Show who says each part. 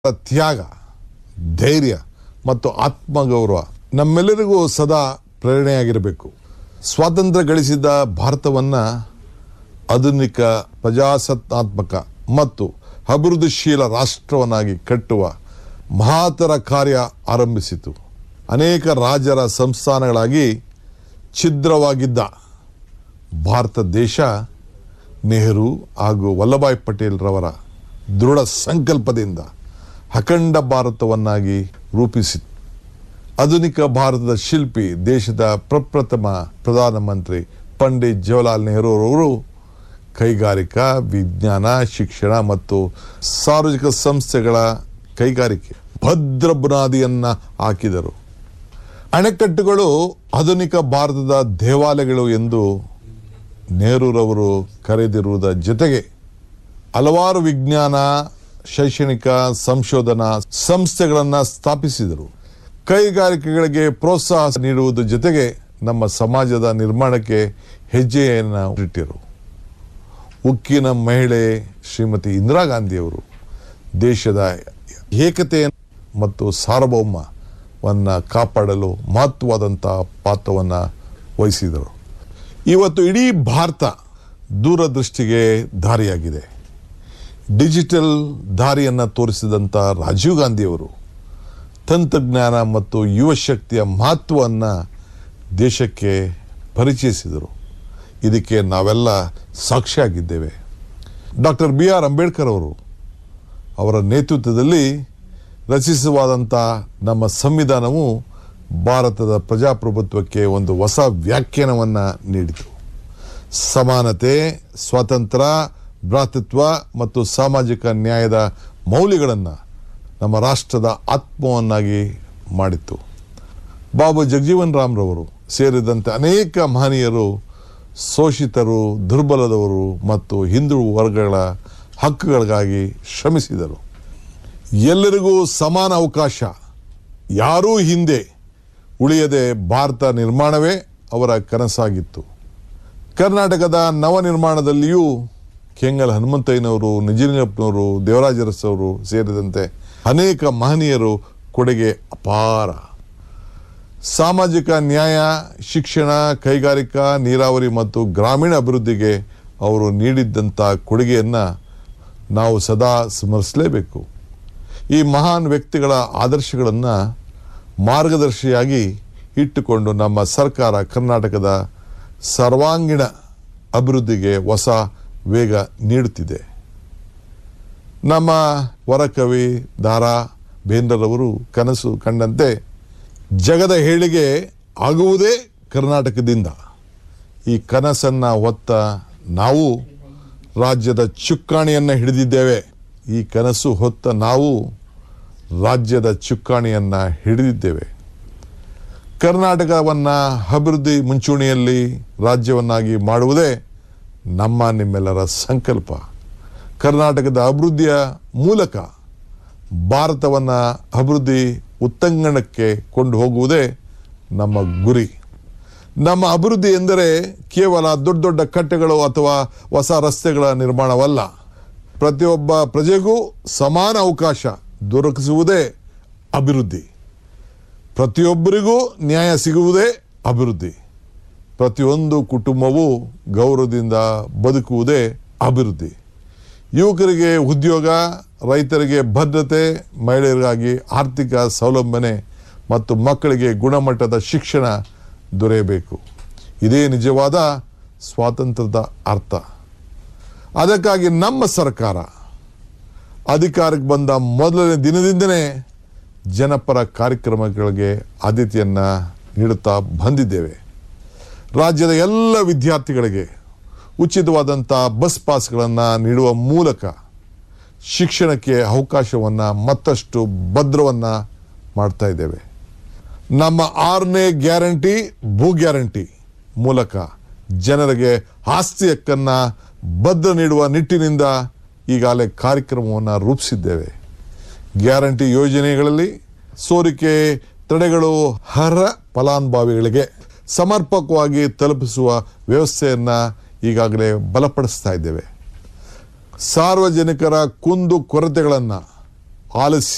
Speaker 1: ತ್ಯಾಗ ಧೈರ್ಯ ಮತ್ತು ಆತ್ಮಗೌರವ ನಮ್ಮೆಲ್ಲರಿಗೂ ಸದಾ ಪ್ರೇರಣೆಯಾಗಿರಬೇಕು ಸ್ವಾತಂತ್ರ್ಯ ಗಳಿಸಿದ ಭಾರತವನ್ನು ಆಧುನಿಕ ಪ್ರಜಾಸತ್ತಾತ್ಮಕ ಮತ್ತು ಅಭಿವೃದ್ಧಿಶೀಲ ರಾಷ್ಟ್ರವನ್ನಾಗಿ ಕಟ್ಟುವ ಮಹಾತರ ಕಾರ್ಯ ಆರಂಭಿಸಿತು ಅನೇಕ ರಾಜರ ಸಂಸ್ಥಾನಗಳಾಗಿ ಛಿದ್ರವಾಗಿದ್ದ ಭಾರತ ದೇಶ ನೆಹರು ಹಾಗೂ ವಲ್ಲಭಾಯ್ ಪಟೇಲ್ ರವರ ದೃಢ ಸಂಕಲ್ಪದಿಂದ ಅಖಂಡ ಭಾರತವನ್ನಾಗಿ ರೂಪಿಸಿತು ಆಧುನಿಕ ಭಾರತದ ಶಿಲ್ಪಿ ದೇಶದ ಪ್ರಪ್ರಥಮ ಪ್ರಧಾನಮಂತ್ರಿ ಪಂಡಿತ್ ಜವಾಹರ್ಲಾಲ್ ನೆಹರು ಅವರು ಕೈಗಾರಿಕಾ ವಿಜ್ಞಾನ ಶಿಕ್ಷಣ ಮತ್ತು ಸಾರ್ವಜನಿಕ ಸಂಸ್ಥೆಗಳ ಕೈಗಾರಿಕೆ ಭದ್ರ ಬುನಾದಿಯನ್ನ ಹಾಕಿದರು ಅಣೆಕಟ್ಟುಗಳು ಆಧುನಿಕ ಭಾರತದ ದೇವಾಲಯಗಳು ಎಂದು ನೆಹರೂರವರು ಕರೆದಿರುವುದರ ಜೊತೆಗೆ ಹಲವಾರು ವಿಜ್ಞಾನ ಶೈಕ್ಷಣಿಕ ಸಂಶೋಧನಾ ಸಂಸ್ಥೆಗಳನ್ನು ಸ್ಥಾಪಿಸಿದರು ಕೈಗಾರಿಕೆಗಳಿಗೆ ಪ್ರೋತ್ಸಾಹ ನೀಡುವುದರ ಜೊತೆಗೆ ನಮ್ಮ ಸಮಾಜದ ನಿರ್ಮಾಣಕ್ಕೆ ಹೆಜ್ಜೆಯನ್ನು ಇಟ್ಟಿರು ಉಕ್ಕಿನ ಮಹಿಳೆ ಶ್ರೀಮತಿ ಇಂದಿರಾ ಗಾಂಧಿಯವರು ದೇಶದ ಏಕತೆ ಮತ್ತು ಸಾರ್ವಭೌಮವನ್ನು ಕಾಪಾಡಲು ಮಹತ್ವವಾದಂಥ ಪಾತ್ರವನ್ನು ವಹಿಸಿದರು ಇವತ್ತು ಇಡೀ ಭಾರತ ದೂರದೃಷ್ಟಿಗೆ ದಾರಿಯಾಗಿದೆ ಡಿಜಿಟಲ್ ದಾರಿಯನ್ನು ತೋರಿಸಿದಂಥ ರಾಜೀವ್ ಗಾಂಧಿಯವರು ತಂತ್ರಜ್ಞಾನ ಮತ್ತು ಯುವ ಶಕ್ತಿಯ ಮಹತ್ವವನ್ನು ದೇಶಕ್ಕೆ ಪರಿಚಯಿಸಿದರು ಇದಕ್ಕೆ ನಾವೆಲ್ಲ ಸಾಕ್ಷಿಯಾಗಿದ್ದೇವೆ ಡಾಕ್ಟರ್ ಬಿ ಆರ್ ಅಂಬೇಡ್ಕರ್ ಅವರು ಅವರ ನೇತೃತ್ವದಲ್ಲಿ ರಚಿಸುವಾದಂಥ ನಮ್ಮ ಸಂವಿಧಾನವು ಭಾರತದ ಪ್ರಜಾಪ್ರಭುತ್ವಕ್ಕೆ ಒಂದು ಹೊಸ ವ್ಯಾಖ್ಯಾನವನ್ನು ನೀಡಿತು ಸಮಾನತೆ ಸ್ವಾತಂತ್ರ್ಯ ಭ್ರಾತೃತ್ವ ಮತ್ತು ಸಾಮಾಜಿಕ ನ್ಯಾಯದ ಮೌಲ್ಯಗಳನ್ನು ನಮ್ಮ ರಾಷ್ಟ್ರದ ಆತ್ಮವನ್ನಾಗಿ ಮಾಡಿತ್ತು ಬಾಬು ಜಗಜೀವನ್ ರಾಮ್ರವರು ಸೇರಿದಂತೆ ಅನೇಕ ಮಹನೀಯರು ಶೋಷಿತರು ದುರ್ಬಲದವರು ಮತ್ತು ಹಿಂದೂ ವರ್ಗಗಳ ಹಕ್ಕುಗಳಿಗಾಗಿ ಶ್ರಮಿಸಿದರು ಎಲ್ಲರಿಗೂ ಸಮಾನ ಅವಕಾಶ ಯಾರೂ ಹಿಂದೆ ಉಳಿಯದೆ ಭಾರತ ನಿರ್ಮಾಣವೇ ಅವರ ಕನಸಾಗಿತ್ತು ಕರ್ನಾಟಕದ ನವನಿರ್ಮಾಣದಲ್ಲಿಯೂ ಕೆಂಗಲ್ ಹನುಮಂತಯ್ಯನವರು ನಿಜಲಿಂಗಪ್ಪನವರು ದೇವರಾಜ ಅರಸವರು ಸೇರಿದಂತೆ ಅನೇಕ ಮಹನೀಯರು ಕೊಡುಗೆ ಅಪಾರ ಸಾಮಾಜಿಕ ನ್ಯಾಯ ಶಿಕ್ಷಣ ಕೈಗಾರಿಕಾ ನೀರಾವರಿ ಮತ್ತು ಗ್ರಾಮೀಣ ಅಭಿವೃದ್ಧಿಗೆ ಅವರು ನೀಡಿದ್ದಂಥ ಕೊಡುಗೆಯನ್ನು ನಾವು ಸದಾ ಸ್ಮರಿಸಲೇಬೇಕು ಈ ಮಹಾನ್ ವ್ಯಕ್ತಿಗಳ ಆದರ್ಶಗಳನ್ನು ಮಾರ್ಗದರ್ಶಿಯಾಗಿ ಇಟ್ಟುಕೊಂಡು ನಮ್ಮ ಸರ್ಕಾರ ಕರ್ನಾಟಕದ ಸರ್ವಾಂಗೀಣ ಅಭಿವೃದ್ಧಿಗೆ ಹೊಸ ವೇಗ ನೀಡುತ್ತಿದೆ ನಮ್ಮ ವರಕವಿ ದಾರಾ ಬೇಂದ್ರರವರು ಕನಸು ಕಂಡಂತೆ ಜಗದ ಹೇಳಿಗೆ ಆಗುವುದೇ ಕರ್ನಾಟಕದಿಂದ ಈ ಕನಸನ್ನು ಹೊತ್ತ ನಾವು ರಾಜ್ಯದ ಚುಕ್ಕಾಣಿಯನ್ನು ಹಿಡಿದಿದ್ದೇವೆ ಈ ಕನಸು ಹೊತ್ತ ನಾವು ರಾಜ್ಯದ ಚುಕ್ಕಾಣಿಯನ್ನು ಹಿಡಿದಿದ್ದೇವೆ ಕರ್ನಾಟಕವನ್ನು ಅಭಿವೃದ್ಧಿ ಮುಂಚೂಣಿಯಲ್ಲಿ ರಾಜ್ಯವನ್ನಾಗಿ ಮಾಡುವುದೇ ನಮ್ಮ ನಿಮ್ಮೆಲ್ಲರ ಸಂಕಲ್ಪ ಕರ್ನಾಟಕದ ಅಭಿವೃದ್ಧಿಯ ಮೂಲಕ ಭಾರತವನ್ನು ಅಭಿವೃದ್ಧಿ ಉತ್ತಂಗಣಕ್ಕೆ ಕೊಂಡು ಹೋಗುವುದೇ ನಮ್ಮ ಗುರಿ ನಮ್ಮ ಅಭಿವೃದ್ಧಿ ಎಂದರೆ ಕೇವಲ ದೊಡ್ಡ ದೊಡ್ಡ ಕಟ್ಟೆಗಳು ಅಥವಾ ಹೊಸ ರಸ್ತೆಗಳ ನಿರ್ಮಾಣವಲ್ಲ ಪ್ರತಿಯೊಬ್ಬ ಪ್ರಜೆಗೂ ಸಮಾನ ಅವಕಾಶ ದೊರಕಿಸುವುದೇ ಅಭಿವೃದ್ಧಿ ಪ್ರತಿಯೊಬ್ಬರಿಗೂ ನ್ಯಾಯ ಸಿಗುವುದೇ ಅಭಿವೃದ್ಧಿ ಪ್ರತಿಯೊಂದು ಕುಟುಂಬವೂ ಗೌರವದಿಂದ ಬದುಕುವುದೇ ಅಭಿವೃದ್ಧಿ ಯುವಕರಿಗೆ ಉದ್ಯೋಗ ರೈತರಿಗೆ ಭದ್ರತೆ ಮಹಿಳೆಯರಿಗಾಗಿ ಆರ್ಥಿಕ ಸೌಲಭ್ಯನೆ ಮತ್ತು ಮಕ್ಕಳಿಗೆ ಗುಣಮಟ್ಟದ ಶಿಕ್ಷಣ ದೊರೆಯಬೇಕು ಇದೇ ನಿಜವಾದ ಸ್ವಾತಂತ್ರ್ಯದ ಅರ್ಥ ಅದಕ್ಕಾಗಿ ನಮ್ಮ ಸರ್ಕಾರ ಅಧಿಕಾರಕ್ಕೆ ಬಂದ ಮೊದಲನೇ ದಿನದಿಂದಲೇ ಜನಪರ ಕಾರ್ಯಕ್ರಮಗಳಿಗೆ ಆದ್ಯತೆಯನ್ನು ನೀಡುತ್ತಾ ಬಂದಿದ್ದೇವೆ ರಾಜ್ಯದ ಎಲ್ಲ ವಿದ್ಯಾರ್ಥಿಗಳಿಗೆ ಉಚಿತವಾದಂಥ ಬಸ್ ಪಾಸ್ಗಳನ್ನು ನೀಡುವ ಮೂಲಕ ಶಿಕ್ಷಣಕ್ಕೆ ಅವಕಾಶವನ್ನು ಮತ್ತಷ್ಟು ಭದ್ರವನ್ನು ಮಾಡ್ತಾ ಇದ್ದೇವೆ ನಮ್ಮ ಆರನೇ ಗ್ಯಾರಂಟಿ ಭೂ ಗ್ಯಾರಂಟಿ ಮೂಲಕ ಜನರಿಗೆ ಆಸ್ತಿ ಹಕ್ಕನ್ನು ಭದ್ರ ನೀಡುವ ನಿಟ್ಟಿನಿಂದ ಈಗಾಗಲೇ ಕಾರ್ಯಕ್ರಮವನ್ನು ರೂಪಿಸಿದ್ದೇವೆ ಗ್ಯಾರಂಟಿ ಯೋಜನೆಗಳಲ್ಲಿ ಸೋರಿಕೆ ತಡೆಗಳು ಅರ್ಹ ಫಲಾನುಭವಿಗಳಿಗೆ ಸಮರ್ಪಕವಾಗಿ ತಲುಪಿಸುವ ವ್ಯವಸ್ಥೆಯನ್ನು ಈಗಾಗಲೇ ಬಲಪಡಿಸ್ತಾ ಇದ್ದೇವೆ ಸಾರ್ವಜನಿಕರ ಕುಂದು ಕೊರತೆಗಳನ್ನು ಆಲಿಸಿ